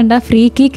കണ്ട free kick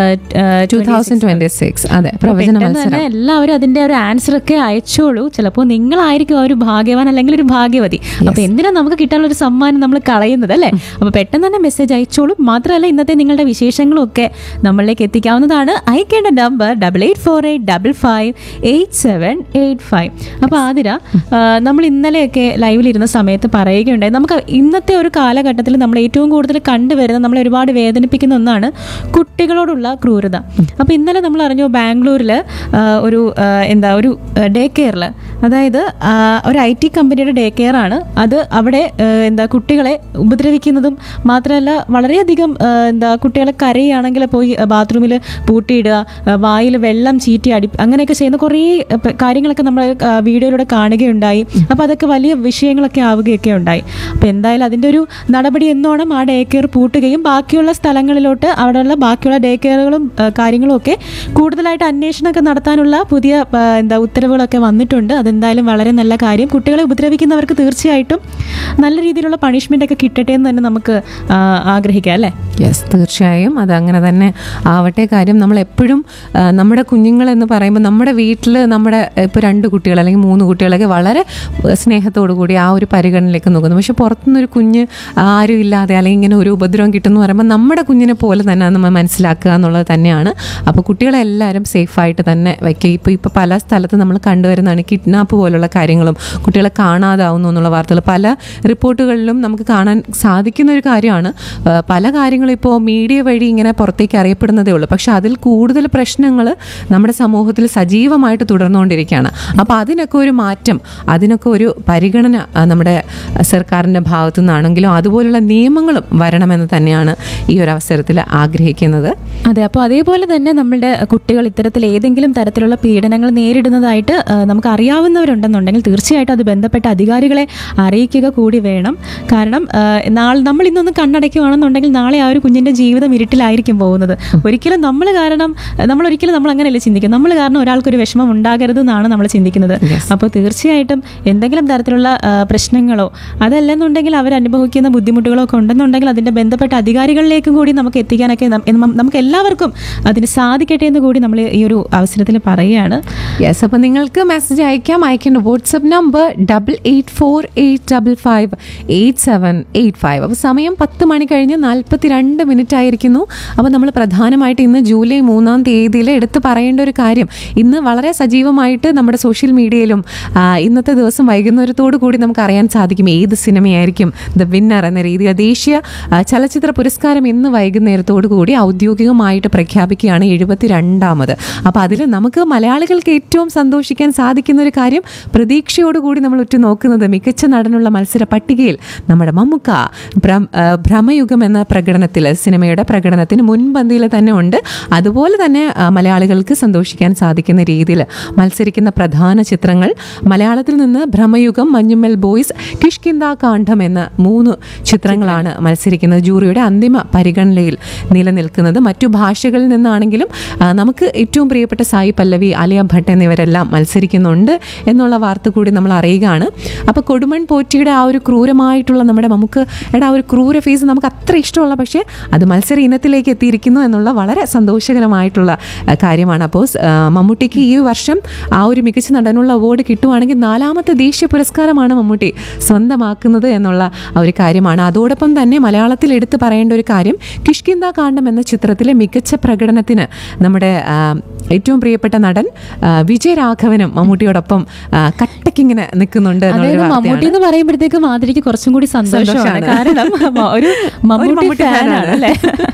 two thousand twenty six അതെ പ്രവചന പെട്ടെന്ന് മത്സരം തന്നെ എല്ലാവരും അതിന്റെ ഒരു ആൻസർ ഒക്കെ അയച്ചോളൂ ചിലപ്പോൾ നിങ്ങളായിരിക്കും ആ ഒരു ഭാഗ്യവാൻ അല്ലെങ്കിൽ ഒരു ഭാഗ്യവതി അപ്പൊ എന്തിനാ നമുക്ക് കിട്ടാനുള്ള ഒരു സമ്മാനം നമ്മൾ കളയുന്നത് അല്ലേ അപ്പൊ പെട്ടെന്ന് തന്നെ മെസ്സേജ് അയച്ചോളൂ മാത്രമല്ല ഇന്നത്തെ നിങ്ങളുടെ വിശേഷങ്ങളും ഒക്കെ നമ്മളിലേക്ക് എത്തിക്കാവുന്നതാണ് അയക്കേണ്ട number double eight four eight double five eight seven eight five അപ്പൊ ആതിര ആ, നമ്മൾ ഇന്നലെയൊക്കെ ലൈവിലിരുന്ന സമയത്ത് പറയുകയുണ്ടായി നമുക്ക് ഇന്നത്തെ ഒരു കാലഘട്ടത്തിൽ നമ്മൾ ഏറ്റവും കൂടുതൽ കണ്ടുവരുന്ന നമ്മളെ ഒരുപാട് വേദനിപ്പിക്കുന്ന ഒന്നാണ് കുട്ടികളോടുള്ള ക്രൂരത അപ്പൊ ഇന്നലെ നമ്മൾ അറിഞ്ഞു ബാംഗ്ലൂരിൽ ഒരു ആ, എന്താ ഒരു ഡേ കെയറിൽ അതായത് ആ, ഒരു ഐ ടി കമ്പനിയുടെ ഡേ കെയർ ആണ് അത് അവിടെ ആ, എന്താ കുട്ടികളെ ഉപദ്രവിക്കുന്നതും മാത്രമല്ല വളരെയധികം ആ, എന്താ കുട്ടികളെ കരയുകയാണെങ്കിൽ പോയി ബാത്റൂമിൽ പൂട്ടിയിടുക വായിൽ വെള്ളം ചീറ്റി അടി അങ്ങനെയൊക്കെ ചെയ്യുന്ന കുറേ ആ, പ- കാര്യങ്ങളൊക്കെ നമ്മൾ ആ, വീഡിയോയിലൂടെ കാണുകയുണ്ടായി അപ്പോൾ അതൊക്കെ വലിയ വിഷയങ്ങളൊക്കെ ആവുകയൊക്കെ ഉണ്ടായി അപ്പോൾ എന്തായാലും അതിൻ്റെ ഒരു നടപടി എന്നോണം ആ ഡേ കെയർ പൂട്ടുകയും ബാക്കിയുള്ള സ്ഥലങ്ങളിലോട്ട് അവിടെയുള്ള ബാക്കിയുള്ള ഡേ കെയറുകളും ആ, കാര്യങ്ങളും ഒക്കെ കൂടുതലായിട്ട് അന്വേഷണമൊക്കെ നടത്താനുള്ള പുതിയ ആ, എന്താ ഉത്തരവുകളൊക്കെ വന്നിട്ടുണ്ട് അതെന്തായാലും വളരെ നല്ല കാര്യം കുട്ടികളെ ഉപദ്രവിക്കുന്നവർക്ക് തീർച്ചയായിട്ടും നല്ല രീതിയിലുള്ള പണിഷ്മെൻ്റ് ഒക്കെ കിട്ടട്ടെ എന്ന് തന്നെ നമുക്ക് ആ, ആഗ്രഹിക്കാം അല്ലേ യെസ് തീർച്ചയായും അത് അങ്ങനെ തന്നെ ആവട്ടെ കാര്യം നമ്മൾ എപ്പോഴും ആ, നമ്മുടെ കുഞ്ഞുങ്ങൾ എന്ന് പറയുമ്പോൾ നമ്മുടെ വീട്ടിൽ നമ്മുടെ ഇപ്പോൾ രണ്ട് കുട്ടികൾ അല്ലെങ്കിൽ മൂന്ന് കുട്ടികളൊക്കെ വളരെ സ്നേഹത്തോടു കൂടി ആ ഒരു പരിഗണനയിലേക്ക് നോക്കുന്നു പക്ഷെ പുറത്തുനിന്നൊരു കുഞ്ഞ് ആരും ഇല്ലാതെ അല്ലെങ്കിൽ ഇങ്ങനെ ഒരു ഉപദ്രവം കിട്ടുന്നു പറയുമ്പോൾ നമ്മുടെ കുഞ്ഞിനെ പോലെ തന്നെ അത് നമ്മൾ മനസ്സിലാക്കുക എന്നുള്ളത് തന്നെയാണ് അപ്പോൾ കുട്ടികളെല്ലാവരും സേഫായിട്ട് തന്നെ വയ്ക്കുക ഇപ്പോൾ ഇപ്പോൾ പല സ്ഥലത്ത് നമ്മൾ കണ്ടുവരുന്നതാണ് കിഡ്നാപ്പ് പോലുള്ള കാര്യങ്ങളും കുട്ടികളെ കാണാതാവുന്നു എന്നുള്ള വാർത്തകൾ പല റിപ്പോർട്ടുകളിലും നമുക്ക് കാണാൻ സാധിക്കുന്ന ഒരു കാര്യമാണ് ആ, പല കാര്യങ്ങളും ഇപ്പോൾ മീഡിയ വഴി ഇങ്ങനെ പുറത്തേക്ക് അറിയപ്പെടുന്നതേ ഉള്ളൂ പക്ഷെ അതിൽ കൂടുതൽ പ്രശ്നങ്ങൾ നമ്മുടെ സമൂഹത്തിൽ സജീവമായിട്ട് തുടർന്നുകൊണ്ടിരിക്കുകയാണ് അപ്പോൾ അതിനൊക്കെ ഒരു മാറ്റം അതിനൊക്കെ ഒരു പരിഗണന ആ, നമ്മുടെ സർക്കാരിൻ്റെ ഭാഗത്തു നിന്നാണെങ്കിലും അതുപോലുള്ള നിയമങ്ങളും വരണമെന്ന് തന്നെയാണ് ഈ ഒരു അവസരത്തിൽ ആഗ്രഹിക്കുന്നത് അതെ അപ്പോൾ അതേപോലെ തന്നെ നമ്മളുടെ കുട്ടികൾ ഇത്തരത്തിൽ ഏതെങ്കിലും തരത്തിലുള്ള പീഡനങ്ങൾ നേരിടുന്നതായിട്ട് ആ, നമുക്ക് അറിയാവുന്നവരുണ്ടെന്നുണ്ടെങ്കിൽ തീർച്ചയായിട്ടും അത് ബന്ധപ്പെട്ട അധികാരികളെ അറിയിക്കുക കൂടി വേണം കാരണം ആ, നാളെ നമ്മൾ ഇന്നൊന്ന് കണ്ണടയ്ക്കുകയാണെന്നുണ്ടെങ്കിൽ നാളെ ആ ഒരു കുഞ്ഞിന്റെ ജീവിതം ഇരുട്ടിലായിരിക്കും പോകുന്നത് ഒരിക്കലും നമ്മൾ കാരണം നമ്മൾ ഒരിക്കലും നമ്മൾ അങ്ങനെയല്ല ചിന്തിക്കും നമ്മൾ കാരണം ഒരാൾക്കൊരു വിഷമം ഉണ്ടാകരുത് എന്നാണ് നമ്മൾ ചിന്തിക്കുന്നത് അപ്പോൾ തീർച്ചയായിട്ടും എന്തെങ്കിലും തരത്തിലുള്ള ആ, പ്രശ്നങ്ങളോ അതല്ലെന്നുണ്ടെങ്കിൽ അവർ അനുഭവിക്കുന്ന ബുദ്ധിമുട്ടുകളോ ഒക്കെ ഉണ്ടെന്നുണ്ടെങ്കിൽ അതിന്റെ ബന്ധപ്പെട്ട അധികാരികളിലേക്കും കൂടി നമുക്ക് എത്തിക്കാനൊക്കെ നം- നം- നമുക്ക് എല്ലാവർക്കും അതിന് സാധിക്കട്ടെ എന്ന് കൂടി നമ്മൾ ഈ ഒരു അവസരത്തിൽ പറയുകയാണ് യെസ് അപ്പോൾ നിങ്ങൾക്ക് മെസ്സേജ് അയക്കാം അയക്കേണ്ട WhatsApp number double eight four eight double five eight seven eight five അപ്പോൾ സമയം പത്ത് മണി കഴിഞ്ഞ് നാൽപ്പത്തി രണ്ട് മിനിറ്റ് ആയിരിക്കുന്നു അപ്പോൾ നമ്മൾ പ്രധാനമായിട്ട് ഇന്ന് ജൂലൈ മൂന്നാം തീയതിയിൽ എടുത്ത് പറയേണ്ട ഒരു കാര്യം ഇന്ന് വളരെ സജീവമായിട്ട് നമ്മുടെ സോഷ്യൽ മീഡിയയിലും ആ, ഇന്നത്തെ ദിവസം വൈകുന്നേരത്തോടു കൂടി നമുക്ക് അറിയാൻ സാധിക്കും ഏത് സിനിമയായിരിക്കും ദ വിന്നർ എന്ന രീതിയിൽ ദേശീയ ആ, ചലച്ചിത്ര പുരസ്കാരം ഇന്ന് വൈകുന്നേരത്തോടു കൂടി ഔദ്യോഗികമായിട്ട് പ്രഖ്യാപിക്കുകയാണ് എഴുപത്തിരണ്ടാമത് അപ്പോൾ അതിൽ നമുക്ക് മലയാളികൾക്ക് ഏറ്റവും സന്തോഷിക്കാൻ സാധിക്കുന്ന ഒരു കാര്യം പ്രതീക്ഷയോടുകൂടി നമ്മൾ ഉറ്റു നോക്കുന്നത് മികച്ച നടനുള്ള മത്സര പട്ടികയിൽ നമ്മുടെ മമ്മുക്ക ഭ്രം- ആ, ഭ്രമയുഗം എന്ന പ്രകടനത്തിൽ സിനിമയുടെ പ്രകടനത്തിന് മുൻപന്തിയിൽ തന്നെ ഉണ്ട് അതുപോലെ തന്നെ ആ, മലയാളികൾക്ക് സന്തോഷിക്കാൻ സാധിക്കുന്ന രീതിയിൽ മത്സരിക്കുന്ന പ്രധാന ചിത്രങ്ങൾ മലയാളത്തിൽ നിന്ന് ഭ്രമയുഗം മഞ്ഞുമ്മൽ ബോയ്സ് കിഷ്കിന്ദ കാണ്ഡം എന്ന മൂന്ന് ചിത്രങ്ങളാണ് മത്സരിക്കുന്നത് ജൂറിയുടെ അന്തിമ പരിഗണനയിൽ നിലനിൽക്കുന്നത് മറ്റു ഭാഷകളിൽ നിന്നാണെങ്കിലും ആ, നമുക്ക് ഏറ്റവും പ്രിയപ്പെട്ട സായി പല്ലവി ആലിയ ഭട്ട് എന്നിവരെല്ലാം മത്സരിക്കുന്നുണ്ട് എന്നുള്ള വാർത്ത കൂടി നമ്മൾ അറിയുകയാണ് അപ്പോൾ കൊടുമൺ പോറ്റിയുടെ ആ ഒരു ക്രൂരമായിട്ടുള്ള നമ്മുടെ നമുക്ക് എടാ ആ ഒരു ക്രൂര ഫേസ് നമുക്ക് അത്ര ഇഷ്ടമുള്ള പക്ഷേ അത് മത്സര ഇനത്തിലേക്ക് എത്തിയിരിക്കുന്നു എന്നുള്ള വളരെ സന്തോഷകരമായിട്ടുള്ള ആ, കാര്യമാണ് അപ്പോൾ സ്- ആ, മമ്മൂട്ടിക്ക് ഈ വർഷം ആ ഒരു മികച്ച നടനുള്ള അവാർഡ് കിട്ടുവാണെങ്കിൽ നാലാമത്തെ ദേശീയ പുരസ്കാരമാണ് മമ്മൂട്ടി സ്വന്തമാക്കുന്നത് എന്നുള്ള ആ ഒരു കാര്യമാണ് അതോടൊപ്പം തന്നെ മലയാളത്തിൽ എടുത്തു പറയേണ്ട ഒരു കാര്യം കിഷ്കിന്ദ കാണ്ഡം എന്ന ചിത്രത്തിലെ മികച്ച പ്രകടനത്തിന് നമ്മുടെ ആ, ഏറ്റവും പ്രിയപ്പെട്ട നടൻ ആ, വിജയരാഘവനും മമ്മൂട്ടിയോടൊപ്പം ആ, കട്ടക്കിങ്ങനെ നിൽക്കുന്നുണ്ട് അതായത് എന്നുള്ളൊരു മമ്മൂട്ടി വാർത്തയാണ് എന്ന് പറയുമ്പോഴത്തേക്ക് മാതിരിക്ക് കുറച്ചും കൂടി സന്തോഷമാണ് സന്തോഷമാണ്. കാരണം മ- ഒരു മമ്മൂട്ടി മമ്മൂട്ടി ഫാനാണ് ഫാനാണ്. അല്ലേ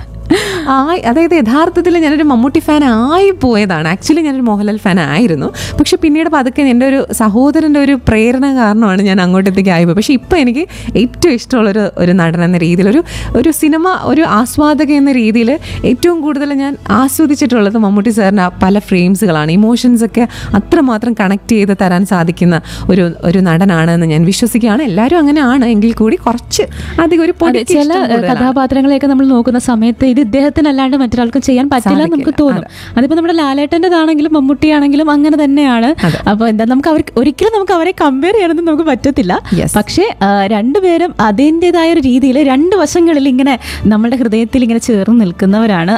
ആയി അതായത് യഥാർത്ഥത്തിൽ ഞാനൊരു മമ്മൂട്ടി ഫാൻ ആയി പോയതാണ് ആക്ച്വലി ഞാനൊരു മോഹൻലാൽ ഫാൻ ആയിരുന്നു പക്ഷെ പിന്നീട് പതുക്കെ എൻ്റെ ഒരു സഹോദരൻ്റെ ഒരു പ്രേരണ കാരണമാണ് ഞാൻ അങ്ങോട്ടത്തേക്ക് ആയിപ്പോയി പക്ഷെ ഇപ്പോൾ എനിക്ക് ഏറ്റവും ഇഷ്ടമുള്ളൊരു ഒരു നടൻ എന്ന രീതിയിൽ ഒരു ഒരു സിനിമ ഒരു ആസ്വാദക എന്ന രീതിയിൽ ഏറ്റവും കൂടുതൽ ഞാൻ ആസ്വദിച്ചിട്ടുള്ളത് മമ്മൂട്ടി സാറിൻ്റെ ആ പല ഫ്രെയിംസുകളാണ് ഇമോഷൻസ് ഒക്കെ അത്രമാത്രം കണക്ട് ചെയ്ത് തരാൻ സാധിക്കുന്ന ഒരു ഒരു നടനാണ് എന്ന് ഞാൻ വിശ്വസിക്കുകയാണ് എല്ലാവരും അങ്ങനെയാണ് എങ്കിൽ കൂടി കുറച്ച് അധികം ഒരു അതെ, പൊടിക്ക് ചില ഇഷ്ടം കൂടുതലാണ്. കഥാപാത്രങ്ങളെയൊക്കെ നമ്മൾ നോക്കുന്ന സമയത്ത് ഇത് ഇദ്ദേഹത്തിനല്ലാണ്ട് മറ്റൊരാൾക്കും ചെയ്യാൻ പറ്റില്ല എന്ന് നമുക്ക് സാധിക്കില്ല. തോന്നും അതിപ്പോ നമ്മുടെ ലാലേട്ടൻ്റെതാണെങ്കിലും മമ്മൂട്ടിയാണെങ്കിലും അങ്ങനെ തന്നെയാണ് അപ്പൊ എന്താ നമുക്ക് അവർക്ക് ഒരിക്കലും നമുക്ക് അവരെ കമ്പയർ ചെയ്യാനൊന്നും നമുക്ക് പറ്റത്തില്ല Yes. പക്ഷേ ആ, രണ്ടുപേരും അതിൻ്റെതായ ഒരു രീതിയിൽ രണ്ട് വശങ്ങളിൽ ഇങ്ങനെ നമ്മുടെ ഹൃദയത്തിൽ ഇങ്ങനെ ചേർന്ന് നിൽക്കുന്നവരാണ്